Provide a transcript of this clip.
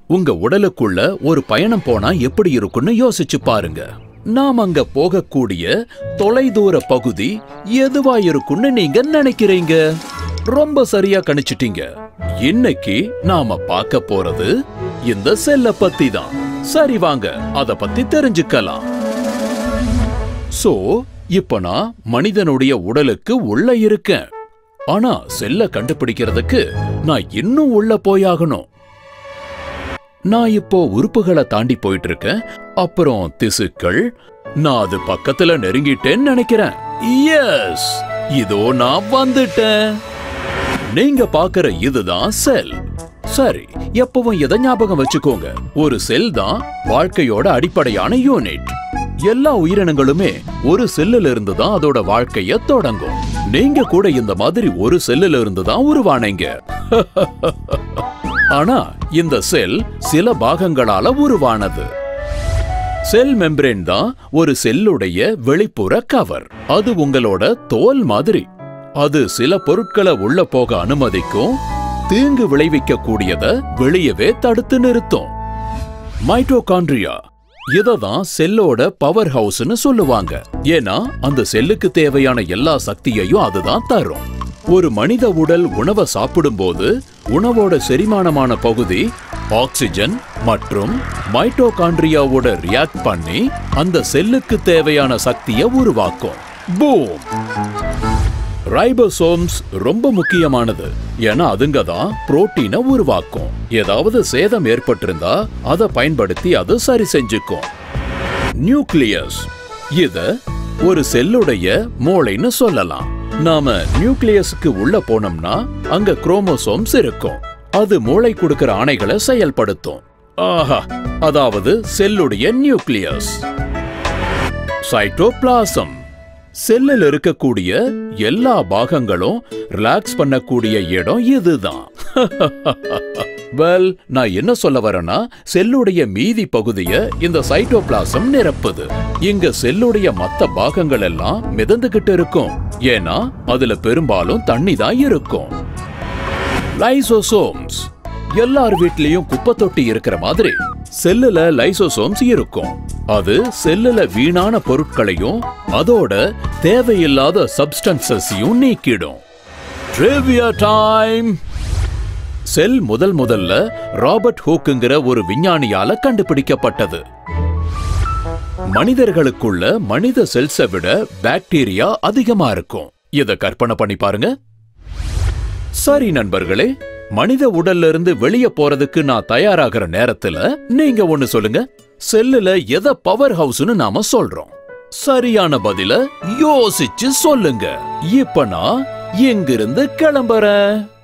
உங்க உடலுக்குள்ள ஒரு பயணம் போனா எப்படி இருக்கும்னு யோசிச்சு பாருங்க நாம் அங்க போகக்கூடிய தொலைதூர பகுதி எதுவா இருக்கும்னு நீங்க நினைக்கிறீங்க ரொம்ப சரியா கணிச்சிட்டீங்க இன்னைக்கு நாம பார்க்க போறது இந்த செல்ல பத்தி தான் சரி வாங்க அத பத்தி தெரிஞ்சுக்கலாம் சோ இப்ப நான் மனிதனுடைய உடலுக்கு உள்ள இருக்கேன் ஆனா செல்ல கண்டுபிடிக்கிறதுக்கு நான் இன்னும் உள்ள போயாகணும் நான் இப்போ உறுப்புகளை தாண்டி போயிட்டு இருக்கேன் அப்புறம் திசுக்கள் நான் அது பக்கத்துல நெருங்கிட்டேன்னு நினைக்கிறேன் எஸ் இதோ நான் வந்துட்டேன் நீங்க பாக்குற இதுதான் செல் சரி எப்பவும் எதை ஞாபகம் வச்சுக்கோங்க ஒரு செல் தான் வாழ்க்கையோட அடிப்படையான யூனிட் எல்லா உயிரினங்களுமே ஒரு செல்லுல இருந்து தான் அதோட வாழ்க்கைய தொடங்கும் நீங்க கூட இந்த மாதிரி ஒரு செல்லுல இருந்து தான் உருவானீங்க ஆனா இந்த செல் சில பாகங்களால உருவானது செல் மெம்பரேன் தான் ஒரு செல்லுடைய வெளிப்புற கவர் அது உங்களோட தோல் மாதிரி அது சில பொருட்களை உள்ள போக அனுமதிக்கும் தீங்கு விளைவிக்க கூடியத வெளியவே தடுத்து நிறுத்தும் மைட்டோகாண்ட்ரியா இததான் செல்லோட பவர் ஹவுஸ்னு சொல்லுவாங்க ஏன்னா அந்த செல்லுக்கு தேவையான எல்லா சக்தியையும் அதுதான் தரும் ஒரு மனித உடல் உணவை சாப்பிடும்போது உணவோட செரிமானமான பகுதி ஆக்சிஜன் மற்றும் மைட்டோகாண்ட்ரியாவோட ரியாக்ட் பண்ணி அந்த செல்லுக்கு தேவையான சக்தியை உருவாக்கும் பூம் ரைபோசோம்ஸ் ரொம்ப முக்கியமானது ஏன்னா அதுங்க தான் புரோட்டீனை உருவாக்கும் ஏதாவது சேதம் ஏற்பட்டிருந்தா அதை பயன்படுத்தி அது சரி செஞ்சுக்கும் நியூக்ளியஸ் இத ஒரு செல்லுடைய மூளைன்னு சொல்லலாம் நாம நியூக்ளியஸுக்கு உள்ள போனோம்னா அங்க குரோமோசோம்ஸ் இருக்கும் அது மூளை கொடுக்கிற ஆணைகளை செயல்படுத்தும் ஆஹா அதாவது செல்லுடைய நியூக்ளியஸ் சைட்டோபிளாசம் செல்லில் இருக்கக்கூடிய எல்லா பாகங்களும் ரிலாக்ஸ் பண்ணக்கூடிய இடம் இதுதான் வெல் நான் என்ன சொல்ல வரேன்னா செல்லுடைய மீதி பகுதிய இந்த சைட்டோபிளாசம் நிரப்புது இங்க செல்லுடைய மத்த பாகங்கள் எல்லாம் மிதந்துகிட்டு இருக்கும் ஏன்னா அதுல பெரும்பாலும் தண்ணி தான் இருக்கும் லைசோசோம்ஸ் எல்லார் வீட்லயும் குப்பை தொட்டி இருக்கிற மாதிரி செல்லுல லைசோசோம்ஸ் இருக்கும் அது செல்லுல வீணான பொருட்களையும் அதோட தேவையில்லாத சப்ஸ்டன்சஸையும் நீக்கிடும் ட்ரிவியா டைம் செல் முதல் முதல்ல ராபர்ட் ஹூக்குங்கிற ஒரு விஞ்ஞானியால கண்டுபிடிக்கப்பட்டது மனிதர்களுக்குள்ள மனித செல்ஸை விட பாக்டீரியா அதிகமா இருக்கும் இத கற்பனை பண்ணி பாருங்க சரி நண்பர்களே மனித உடல்ல இருந்து வெளிய போறதுக்கு நான் தயாராகிற நேரத்துல நீங்க ஒண்ணு சொல்லுங்க செல்லுல எத பவர் ஹவுஸ்னு நாம சொல்றோம் சரியான பதில யோசிச்சு சொல்லுங்க இப்ப நான் இங்கிருந்து கிளம்புறேன்